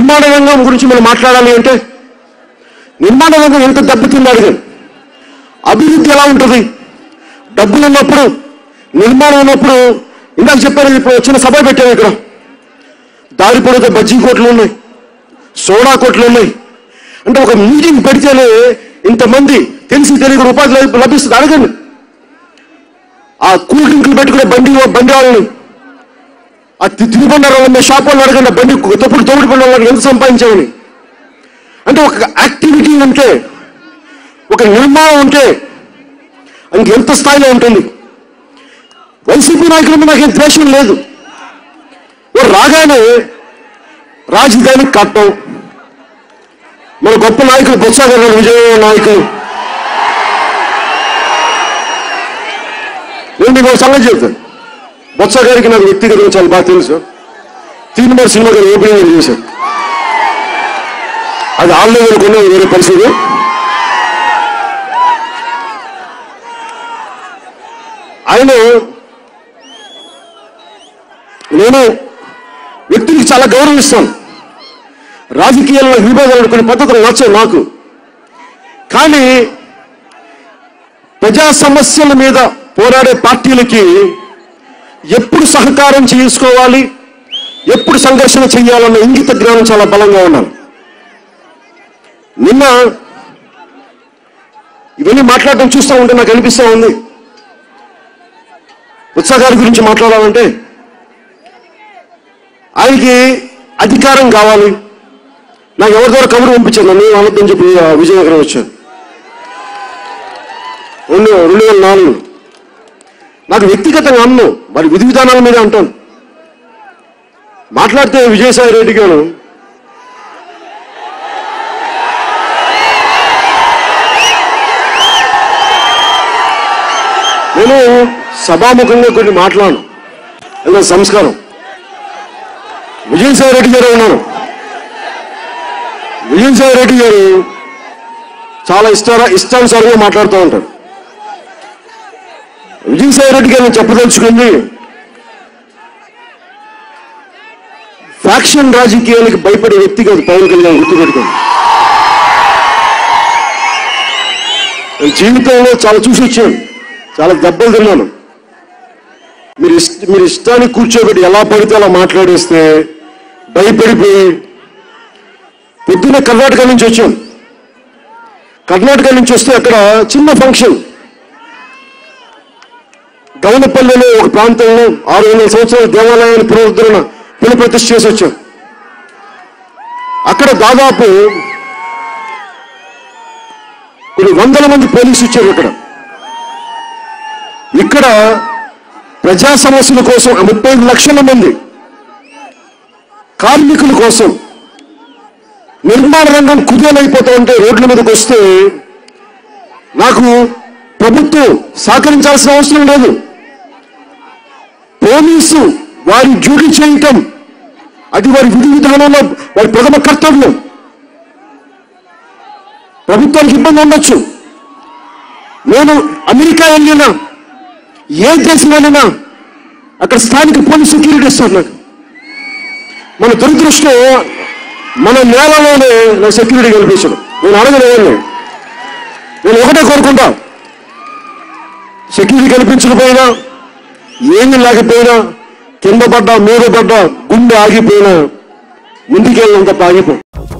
నిర్మాణ రంగం గురించి మనం మాట్లాడాలి అంటే నిర్మాణ రంగం ఎంత దెబ్బతింది అడిగాను అభివృద్ధి ఎలా ఉంటుంది డబ్బులు ఉన్నప్పుడు నిర్మాణం ఉన్నప్పుడు ఇందాక చెప్పారు ఇప్పుడు చిన్న సభ పెట్టాము ఇక్కడ దారి పొడితే బజ్జీ కోట్లు ఉన్నాయి సోడా కోట్లు ఉన్నాయి అంటే ఒక మీటింగ్ పెడితేనే ఇంతమంది తెలిసి తెలియక ఉపాధి లభి- లభిస్తుంది అడగండి ఆ కూల్ డ్రింకులు పెట్టుకునే బండి బండి వాళ్ళని ఆ తి- తినుబండారాలు అమ్మే షాప్ వాళ్ళు అడగండి ఆ బండి తప్పుడు తోడు బండి వాళ్ళని ఎంత సంపాదించామని అంటే ఒక యాక్టివిటీ ఉంటే ఒక నిర్మాణం ఉంటే ఇంకెంత స్థాయిలో ఉంటుంది వైసీపీ నాయకుల మీద నాకేం ద్వేషం లేదు వారు రాగానే రాజధాని కట్టం మన గొప్ప నాయకులు బొత్స గారు విజయ నాయకులు నేను మీకు ఒక సంగతి చెప్తాను బొత్స గారికి నాకు వ్యక్తిగతంగా చాలా బాగా తెలుసు తీన్మార్ సినిమా గారు ఓపెనింగ్ చేశారు అది ఆన్లైన్ అనుకున్న వేరే పరిస్థితి ఆయన నేను వ్యక్తికి చాలా గౌరవిస్తాను రాజకీయాల్లో విభేదాలు కొన్ని పద్ధతులు నచ్చవు నాకు కానీ ప్రజా సమస్యల మీద పోరాడే పార్టీలకి ఎప్పుడు సహకారం చేసుకోవాలి ఎప్పుడు సంఘర్షణ చేయాలన్న ఇంగిత జ్ఞానం చాలా బలంగా ఉండాలి నిన్న ఇవన్నీ మాట్లాడడం చూస్తూ ఉంటే నాకు అనిపిస్తూ ఉంది ఉత్సాహ గారి గురించి మాట్లాడాలంటే ఆయనకి అధికారం కావాలి నాకు ఎవరి ద్వారా కబురు పంపించాను నన్ను అనొద్దని చెప్పి ఆ విజయనగరం వచ్చాను రెండు రెండు వేల నాలుగు నాకు వ్యక్తిగతంగా అన్ను మరి విధి విధానాల మీద అంటాను మాట్లాడితే విజయసాయి రెడ్డి గారు నేను సభాముఖంగా కొన్ని మాట్లాడను అది సంస్కారం విజయసాయి రెడ్డి గారు ఉన్నారు విజయసాయి రెడ్డి గారు చాలా ఇష్ట ఇష్టానుసారంగా మాట్లాడుతూ ఉంటారు విజయసాయి రెడ్డి గారిని చెప్పదలుచుకుంది ఫ్యాక్షన్ రాజకీయాలకు భయపడే వ్యక్తి కాదు పవన్ కళ్యాణ్ గుర్తుపెట్టుకోండి నేను జీవితంలో చాలా చూసి వచ్చాను చాలా దెబ్బలు తిన్నాను మీరు ఇష్ట మీరు ఇష్టానికి కూర్చోబెట్టి ఎలా పడితే అలా మాట్లాడేస్తే భయపడిపోయి పొద్దున్న కర్ణాటక నుంచి వచ్చాం కర్ణాటక నుంచి వస్తే అక్కడ చిన్న ఫంక్షన్ గౌనపల్లిలో ఒక ప్రాంతంలో ఆరు వందల సంవత్సరాల దేవాలయాన్ని పునరుద్ధరణ పునఃప్రతిష్ఠ చేసి వచ్చాం అక్కడ దాదాపు కొన్ని వందల మంది పోలీసు వచ్చారు ఇక్కడ ఇక్కడ ప్రజా సమస్యల కోసం ముప్పై ఐదు లక్షల మంది కార్మికుల కోసం నిర్మాణ రంగం కుదేలైపోతూ ఉంటే రోడ్ల మీదకి వస్తే నాకు ప్రభుత్వం సహకరించాల్సిన అవసరం లేదు పోలీసు వారి డ్యూటీ చేయటం అది వారి విధి విధానంలో వారి ప్రథమ కర్తవ్యం ప్రభుత్వానికి ఇబ్బంది ఉండొచ్చు నేను అమెరికా వెళ్ళినా ఏ దేశం వెళ్ళినా అక్కడ స్థానిక పోలీస్ సెక్యూరిటీ ఇస్తారు నాకు మన దురదృష్టం మన నేలలోనే నాకు సెక్యూరిటీ కల్పించడం నేను అడగలేను నేను ఒకటే కోరుకుంటా సెక్యూరిటీ కల్పించకపోయినా ఏమీ లేకపోయినా కింద పడ్డా మీద పడ్డా గుండె ఆగిపోయినా ముందుకెళ్ళినంత ఆగిపో